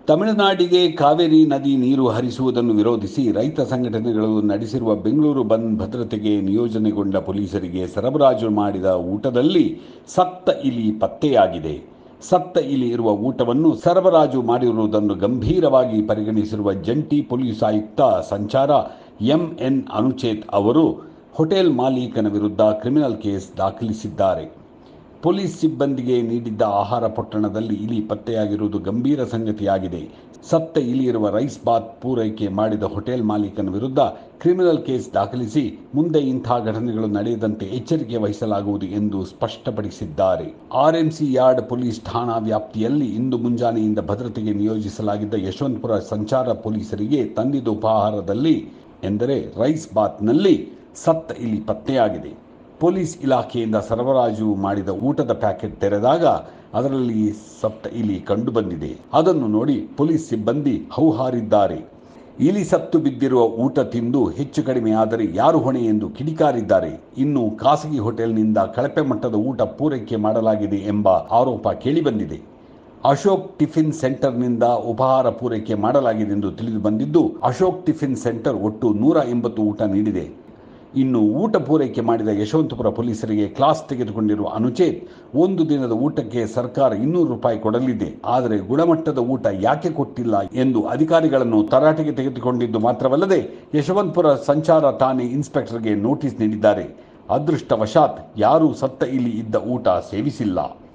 ತಮಿಳುನಾಡಿಗೆ ಕಾವೇರಿ ನದಿ ನೀರು ಹರಿಸುವುದನ್ನು ವಿರೋಧಿಸಿ ರೈತ ಸಂಘಟನೆಗಳು ನಡೆಸಿರುವ ಬೆಂಗಳೂರು ಬಂದ್ ಭದ್ರತೆಗೆ ನಿಯೋಜನೆಗೊಂಡ ಪೊಲೀಸರಿಗೆ ಸರಬರಾಜು ಮಾಡಿದ ಊಟದಲ್ಲಿ ಸತ್ತ ಇಲಿ ಪತ್ತೆಯಾಗಿದೆ ಸತ್ತ ಇಲಿ ಇರುವ ಊಟವನ್ನು ಸರಬರಾಜು ಮಾಡಿರುವುದನ್ನು ಗಂಭೀರವಾಗಿ ಪರಿಗಣಿಸಿರುವ ಜಂಟಿ ಪೊಲೀಸ್ ಆಯುಕ್ತ ಸಂಚಾರ ಎಂಎನ್ ಅನುಚೇತ್ ಅವರು ಹೋಟೆಲ್ ಮಾಲೀಕನ ವಿರುದ್ಧ ಕ್ರಿಮಿನಲ್ ಕೇಸ್ ದಾಖಲಿಸಿದ್ದಾರೆ ಪೊಲೀಸ್ ಸಿಬ್ಬಂದಿಗೆ ನೀಡಿದ್ದ ಆಹಾರ ಪೊಟ್ಟಣದಲ್ಲಿ ಇಲಿ ಪತ್ತೆಯಾಗಿರುವುದು ಗಂಭೀರ ಸಂಗತಿಯಾಗಿದೆ ಸತ್ತ ಇಲಿ ಇರುವ ರೈಸ್ ಬಾತ್ ಪೂರೈಕೆ ಮಾಡಿದ ಹೋಟೆಲ್ ಮಾಲೀಕನ ವಿರುದ್ಧ ಕ್ರಿಮಿನಲ್ ಕೇಸ್ ದಾಖಲಿಸಿ ಮುಂದೆ ಇಂಥ ಘಟನೆಗಳು ನಡೆಯದಂತೆ ಎಚ್ಚರಿಕೆ ವಹಿಸಲಾಗುವುದು ಎಂದು ಸ್ಪಷ್ಟಪಡಿಸಿದ್ದಾರೆ ಆರ್ಎಂಸಿ ಯಾರ್ಡ್ ಪೊಲೀಸ್ ಠಾಣಾ ವ್ಯಾಪ್ತಿಯಲ್ಲಿ ಇಂದು ಮುಂಜಾನೆಯಿಂದ ಭದ್ರತೆಗೆ ನಿಯೋಜಿಸಲಾಗಿದ್ದ ಯಶವಂತಪುರ ಸಂಚಾರ ಪೊಲೀಸರಿಗೆ ತಂದಿದ್ದ ಉಪಹಾರದಲ್ಲಿ ಎಂದರೆ ರೈಸ್ ಬಾತ್ನಲ್ಲಿ ಸತ್ತ ಇಲಿ ಪತ್ತೆಯಾಗಿದೆ ಪೊಲೀಸ್ ಇಲಾಖೆಯಿಂದ ಸರಬರಾಜು ಮಾಡಿದ ಊಟದ ಪ್ಯಾಕೆಟ್ ತೆರೆದಾಗ ಅದರಲ್ಲಿ ಸತ್ತ ಇಲಿ ಕಂಡುಬಂದಿದೆ ಅದನ್ನು ನೋಡಿ ಪೊಲೀಸ್ ಸಿಬ್ಬಂದಿ ಹೌಹಾರಿದ್ದಾರೆ ಇಲಿ ಸತ್ತು ಬಿದ್ದಿರುವ ಊಟ ತಿಂದು ಹೆಚ್ಚು ಕಡಿಮೆ ಆದರೆ ಯಾರು ಹೊಣೆ ಎಂದು ಕಿಡಿಕಾರಿದ್ದಾರೆ ಇನ್ನು ಖಾಸಗಿ ಹೋಟೆಲ್ನಿಂದ ಕಳಪೆ ಮಟ್ಟದ ಊಟ ಪೂರೈಕೆ ಮಾಡಲಾಗಿದೆ ಎಂಬ ಆರೋಪ ಕೇಳಿಬಂದಿದೆ ಅಶೋಕ್ ಟಿಫಿನ್ ಸೆಂಟರ್ನಿಂದ ಉಪಹಾರ ಪೂರೈಕೆ ಮಾಡಲಾಗಿದೆ ಎಂದು ತಿಳಿದು ಬಂದಿದ್ದು ಅಶೋಕ್ ಟಿಫಿನ್ ಸೆಂಟರ್ ಒಟ್ಟು ನೂರ ಎಂಬತ್ತು ಊಟ ನೀಡಿದೆ ಇನ್ನು ಊಟ ಪೂರೈಕೆ ಮಾಡಿದ ಯಶವಂತಪುರ ಪೊಲೀಸರಿಗೆ ಕ್ಲಾಸ್ ತೆಗೆದುಕೊಂಡಿರುವ ಅನುಚೇತ್ ಒಂದು ದಿನದ ಊಟಕ್ಕೆ ಸರ್ಕಾರ ಇನ್ನೂರು ರೂಪಾಯಿ ಕೊಡಲಿದೆ ಆದರೆ ಗುಣಮಟ್ಟದ ಊಟ ಯಾಕೆ ಕೊಟ್ಟಿಲ್ಲ ಎಂದು ಅಧಿಕಾರಿಗಳನ್ನು ತರಾಟೆಗೆ ತೆಗೆದುಕೊಂಡಿದ್ದು ಮಾತ್ರವಲ್ಲದೆ ಯಶವಂತಪುರ ಸಂಚಾರ ಠಾಣೆ ಇನ್ಸ್ಪೆಕ್ಟರ್ಗೆ ನೋಟಿಸ್ ನೀಡಿದ್ದಾರೆ ಅದೃಷ್ಟವಶಾತ್ ಯಾರೂ ಸತ್ತ ಇಲ್ಲಿ ಇದ್ದ ಊಟ ಸೇವಿಸಿಲ್ಲ